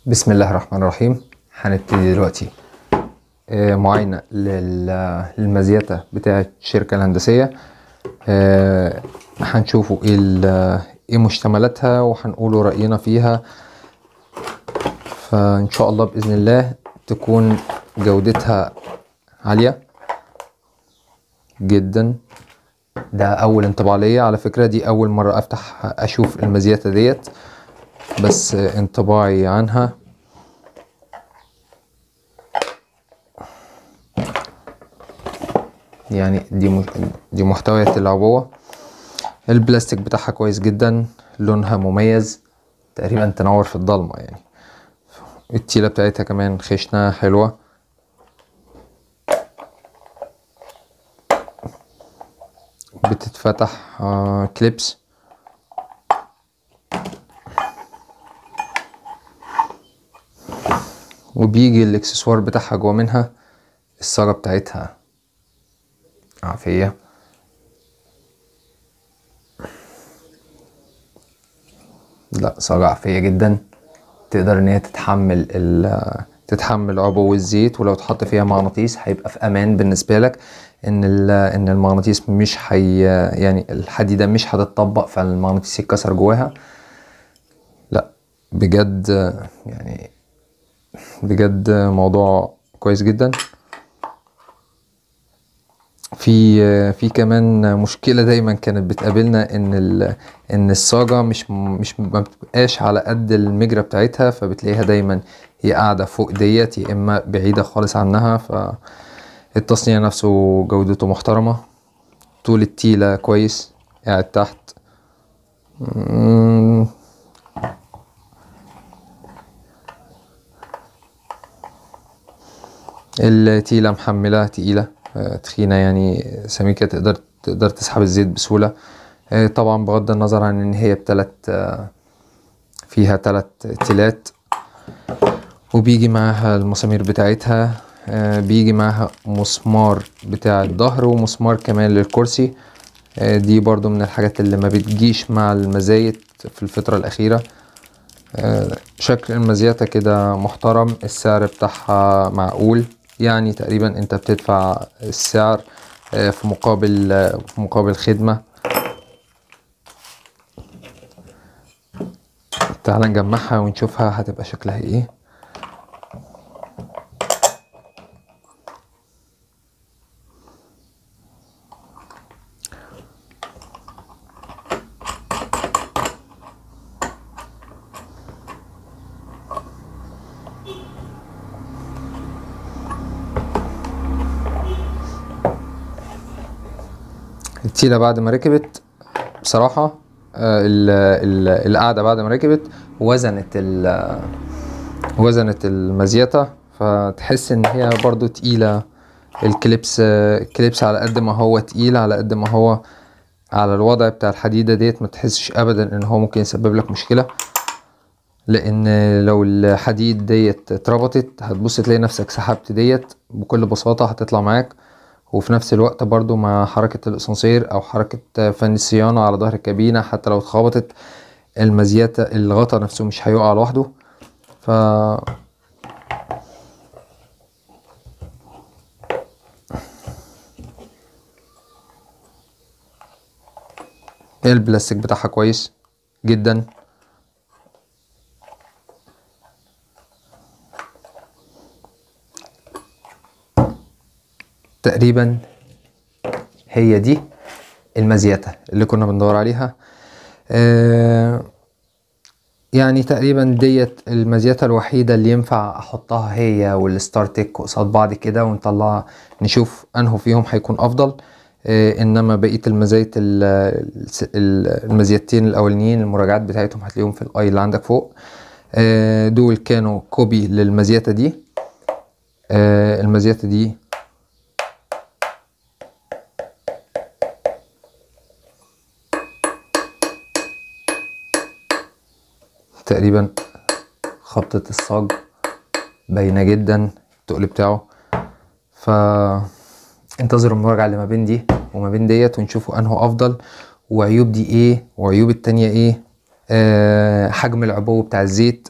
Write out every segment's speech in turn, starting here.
بسم الله الرحمن الرحيم هنبتدي دلوقتي آه، معاينة لل- للمزيتا بتاعة الشركة الهندسية آه، هنشوفوا ايه ال- ايه مشتملاتها وهنقولوا رأينا فيها فإن شاء الله بإذن الله تكون جودتها عالية جدا ده أول انطباع ليا على فكرة دي أول مرة أفتح أشوف المزيتا ديت بس انطباعي عنها يعني دي مش- دي محتويات العبوة البلاستيك بتاعها كويس جدا لونها مميز تقريبا تنور في الضلمة يعني التيلة بتاعتها كمان خشنة حلوة بتتفتح آه كليبس وبيجي الاكسسوار بتاعها جوا منها الصاجة بتاعتها عافية لا صاجة عافية جدا تقدر ان هي تتحمل ال تتحمل عبو الزيت ولو تحط فيها مغناطيس هيبقى في امان بالنسبة لك ان ال- ان المغناطيس مش هي يعني الحديدة مش هتتطبق فالمغناطيس يتكسر جواها لا بجد يعني بجد موضوع كويس جدا في في كمان مشكلة دايما كانت بتقابلنا ان ال ان الصاجة مش مش ما بتبقاش على قد المجرة بتاعتها فبتلاقيها دايما هي قاعدة فوق ديت يا اما بعيدة خالص عنها فالتصنيع نفسه جودته محترمة طول التيلة كويس قاعد تحت مم، التيلة محملة تقيلة آه، تخينة يعني سميكة تقدر تقدر تسحب الزيت بسهولة آه، طبعا بغض النظر عن ان هي بتلات آه، فيها تلات تيلات وبيجي معاها المسامير بتاعتها آه، بيجي معاها مسمار بتاع الظهر ومسمار كمان للكرسي آه، دي برضو من الحاجات اللي ما بتجيش مع المزايت في الفترة الأخيرة آه، شكل المزيتا كده محترم السعر بتاعها معقول يعني تقريبا انت بتدفع السعر آه، في مقابل آه، في مقابل خدمة تعال نجمعها ونشوفها هتبقى شكلها ايه التيلة بعد ما ركبت بصراحة آه، ال- ال- القعدة بعد ما ركبت وزنت ال وزنت المزيتا فتحس ان هي برضو تقيلة الكليبس آه، الكليبس على قد ما هو تقيل على قد ما هو على الوضع بتاع الحديدة ديت ما تحسش ابدا ان هو ممكن يسبب لك مشكلة لان لو الحديد ديت اتربطت هتبص تلاقي نفسك سحبت ديت بكل بساطة هتطلع معاك وفي نفس الوقت برضو مع حركة الاسانسير او حركة فن الصيانة على ظهر الكابينة حتى لو اتخبطت المزيتا الغطا نفسه مش هيقع لوحده ف البلاستيك بتاعها كويس جدا تقريبا هي دي المزيتا اللي كنا بندور عليها آه يعني تقريبا ديت المزيتا الوحيدة اللي ينفع احطها هي والستارتك قصاد بعض كده ونطلع نشوف انه فيهم هيكون افضل آه انما بقية المزايت ال- الس- ال- المزيتين الاولانيين المراجعات بتاعتهم هتلاقيهم في الاي اللي عندك فوق آه دول كانوا كوبي للمزيتا دي آه المزيتا دي تقريبا خبطة الصاج باينة جدا التقل بتاعه ف انتظروا المراجعة اللي ما بين دي وما بين ديت ونشوفوا انه افضل وعيوب دي ايه وعيوب التانية ايه آه حجم العبوة بتاع الزيت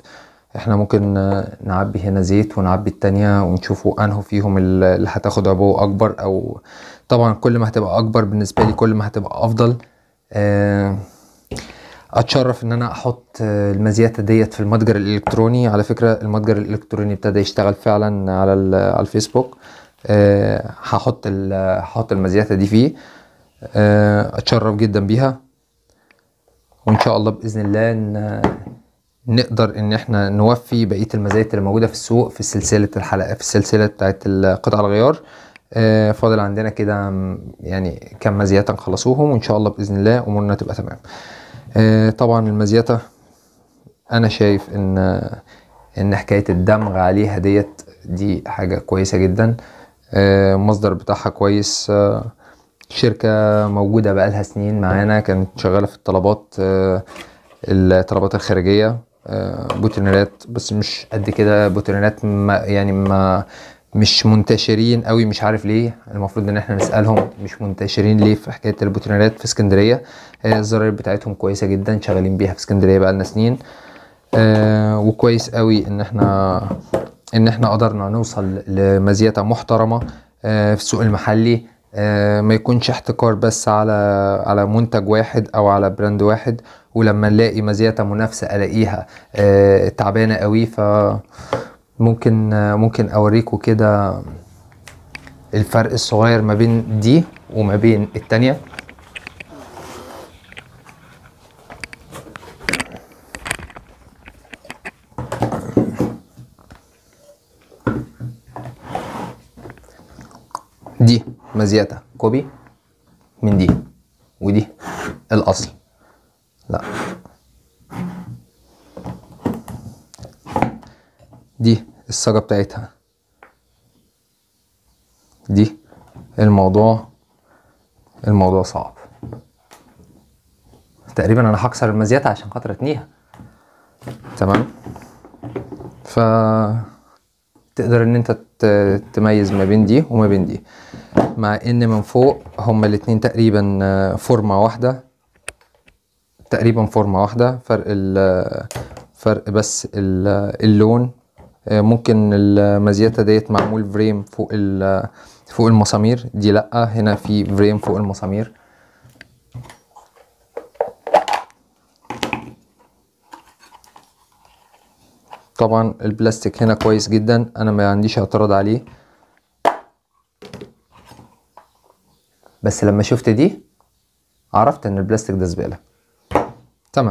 احنا ممكن آه، نعبي هنا زيت ونعبي التانية ونشوفوا انه فيهم ال- اللي هتاخد عبوة اكبر او طبعا كل ما هتبقى اكبر بالنسبة لي كل ما هتبقى افضل آه، اتشرف ان انا احط آه، المزيات ديت في المتجر الالكتروني على فكره المتجر الالكتروني ابتدى يشتغل فعلا على ال- على الفيسبوك آه، هحط ال- هحط المزيات دي فيه آه، اتشرف جدا بيها وان شاء الله باذن الله ان نقدر ان احنا نوفي بقيه المزايا اللي موجوده في السوق في سلسله الحلقه في السلسله بتاعت قطع الغيار آه، فاضل عندنا كده م، يعني كام مزيات نخلصوهم وان شاء الله باذن الله امورنا تبقى تمام آه، طبعا المزيته انا شايف ان ان حكايه الدمغ عليها ديت دي حاجه كويسه جدا آه، المصدر بتاعها كويس آه، شركه موجوده بقالها سنين معانا كانت شغاله في الطلبات آه، الطلبات الخارجيه آه، بوتينيرات بس مش قد كده بوتينيرات ما يعني ما مش منتشرين قوي مش عارف ليه المفروض ان احنا نسالهم مش منتشرين ليه في حكايه البوتينيرات في اسكندريه آه، الزراير بتاعتهم كويسه جدا شغالين بيها في اسكندريه بقالنا سنين آه، وكويس قوي ان احنا ان احنا قدرنا نوصل لمزيته محترمه آه، في السوق المحلي آه، ما يكونش احتكار بس على على منتج واحد او على براند واحد ولما نلاقي مزيته منافسه الاقيها آه، تعبانه قوي ف ممكن آه، ممكن اوريكم كده الفرق الصغير ما بين دي وما بين التانية دي مزيتا كوبي من دي ودي الاصل لا دي الصاجة بتاعتها دي الموضوع الموضوع صعب تقريبا انا هكسر المزيات عشان خاطر اتنيها تمام ف تقدر ان انت ت- تميز ما بين دي وما بين دي مع ان من فوق هما الاتنين تقريبا آه، فورمة واحدة تقريبا فورمة واحدة فرق ال فرق بس ال- اللون آه، ممكن المزيتا ديت معمول فريم فوق ال فوق المسامير دي لأ هنا في فريم فوق المسامير طبعا البلاستيك هنا كويس جدا انا ما عنديش اعتراض عليه بس لما شفت دي عرفت ان البلاستيك ده زبالة تمام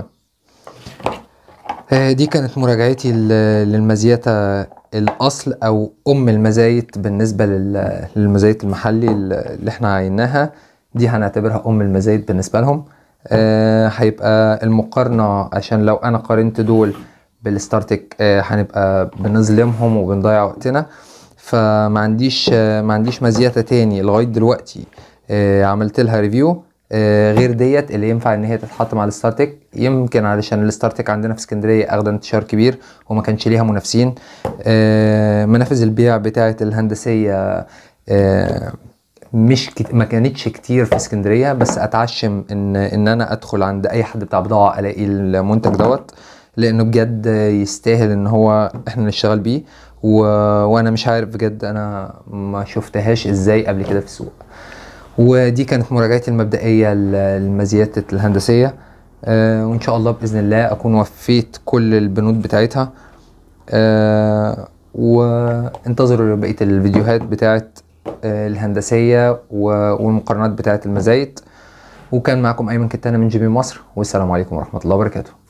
آه، دي كانت مراجعتي ل- للمزيتا الاصل او ام المزايت بالنسبه لل- للمزايت المحلي اللي احنا عيناها دي هنعتبرها ام المزايت بالنسبه لهم آه، هيبقى المقارنه عشان لو انا قارنت دول بالستارتك آه، هنبقى بنظلمهم وبنضيع وقتنا فما عنديش آه، ما عنديش مزيتا تاني لغايه دلوقتي آه، عملت لها ريفيو آه، غير ديت اللي ينفع ان هي تتحط مع الستارتك يمكن علشان الستارتك عندنا في اسكندريه اخده انتشار كبير وما كانش ليها منافسين آه، منافذ البيع بتاعه الهندسيه آه، مش كت... ما كانتش كتير في اسكندريه بس اتعشم ان ان انا ادخل عند اي حد بتاع بضاعه الاقي المنتج دوت لانه بجد يستاهل ان هو احنا نشتغل بيه و... وانا مش عارف بجد انا ما شفتهاش ازاي قبل كده في السوق ودي كانت مراجعتي المبدئية للمزيات الهندسية آه، وإن شاء الله بإذن الله أكون وفيت كل البنود بتاعتها آه، وانتظروا بقية الفيديوهات بتاعت آه، الهندسية و- والمقارنات بتاعت المزايد وكان معكم أيمن كتانة من جيبي مصر والسلام عليكم ورحمة الله وبركاته